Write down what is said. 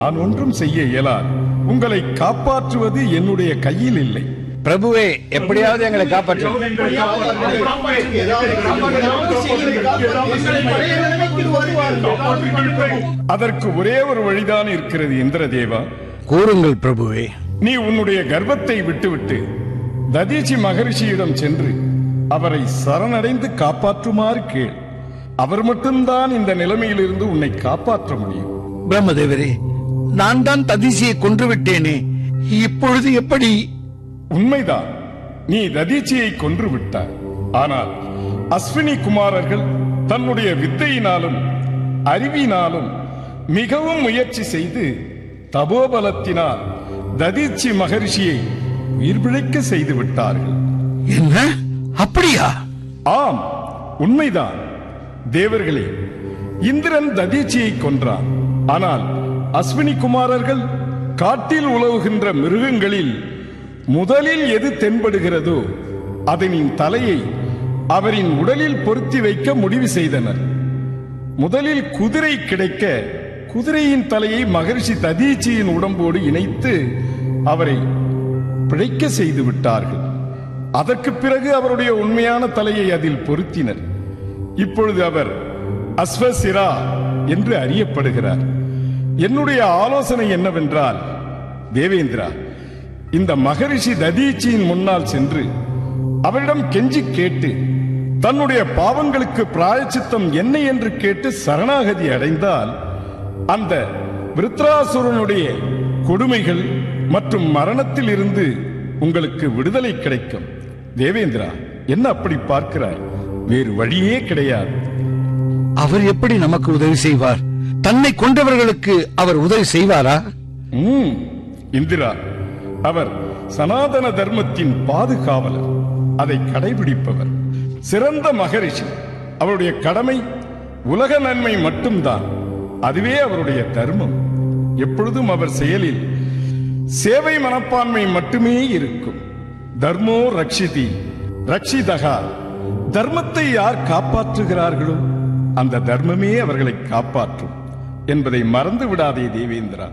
நான் ஒன்றும் செய்ய இயலாது உங்களை காப்பாற்றுவது என்னுடைய கையில் இல்லை பிரபுவே எப்படியாவது எங்களை காப்பாற்றும் அதற்கு ஒரே ஒரு வழிதான் இருக்கிறது இந்திரதேவா கூறுங்கள் பிரபுவே நீ உன்னுடைய கர்வத்தை விட்டுவிட்டு ததீச்சி மகரிஷியிடம் சென்று அவரை சரணடைந்து காப்பாற்றுமாறு கேள் அவர் மட்டும்தான் இந்த நிலைமையிலிருந்து உன்னை காப்பாற்ற முடியும் பிரம்மதேவரே நான் தான் ததிசியை கொன்று விட்டேனே இப்பொழுது எப்படி உண்மைதான் நீ ததீச்சியை கொன்று விட்டாய் ஆனால் அஸ்வினி குமாரர்கள் தன்னுடைய வித்தையினாலும் அறிவினாலும் மிகவும் முயற்சி செய்து தபோபலத்தினால் ததீச்சி மகரிஷியை உயிர் பிழைக்க செய்து விட்டார்கள் என்ன அப்படியா ஆம் உண்மைதான் தேவர்களே இந்திரன் ததீச்சியை கொன்றான் ஆனால் அஸ்வினி குமாரர்கள் காட்டில் உலவுகின்ற மிருகங்களில் முதலில் எது தென்படுகிறதோ அதனின் தலையை அவரின் உடலில் பொருத்தி வைக்க முடிவு செய்தனர் முதலில் குதிரை கிடைக்க குதிரையின் தலையை மகரிஷி ததீச்சியின் உடம்போடு இணைத்து அவரை பிழைக்க செய்து விட்டார்கள் அதற்கு பிறகு அவருடைய உண்மையான தலையை அதில் பொருத்தினர் இப்பொழுது அவர் அஸ்வசிரா என்று அறியப்படுகிறார் என்னுடைய ஆலோசனை என்னவென்றால் தேவேந்திரா இந்த மகரிஷி ததீச்சியின் முன்னால் சென்று அவரிடம் கெஞ்சி கேட்டு தன்னுடைய பாவங்களுக்கு பிராயச்சித்தம் என்ன என்று கேட்டு சரணாகதி அடைந்தால் அந்த விருத்ராசுரனுடைய கொடுமைகள் மற்றும் மரணத்தில் இருந்து உங்களுக்கு விடுதலை கிடைக்கும் தேவேந்திரா என்ன அப்படி பார்க்கிறாய் வேறு வழியே கிடையாது அவர் எப்படி நமக்கு உதவி செய்வார் தன்னை கொன்றவர்களுக்கு அவர் உதவி செய்வாரா ம், இந்திரா அவர் சனாதன தர்மத்தின் பாதுகாவலர் அதை கடைபிடிப்பவர் சிறந்த மகரிஷி அவருடைய கடமை உலக நன்மை மட்டும்தான் அதுவே அவருடைய தர்மம் எப்பொழுதும் அவர் செயலில் சேவை மனப்பான்மை மட்டுமே இருக்கும் தர்மோ ரக்ஷிதி ரக்ஷிதகா தர்மத்தை யார் காப்பாற்றுகிறார்களோ அந்த தர்மமே அவர்களை காப்பாற்றும் என்பதை மறந்து விடாதே தேவேந்திரா